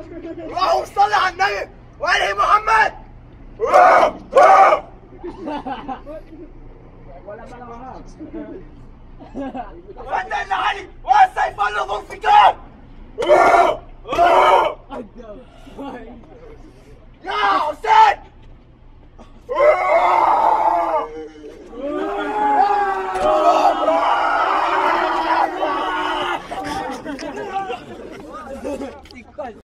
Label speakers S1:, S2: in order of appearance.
S1: اللهم صل على النبي وآله محمد فتن علي والسيف ذو الفكان يا حسين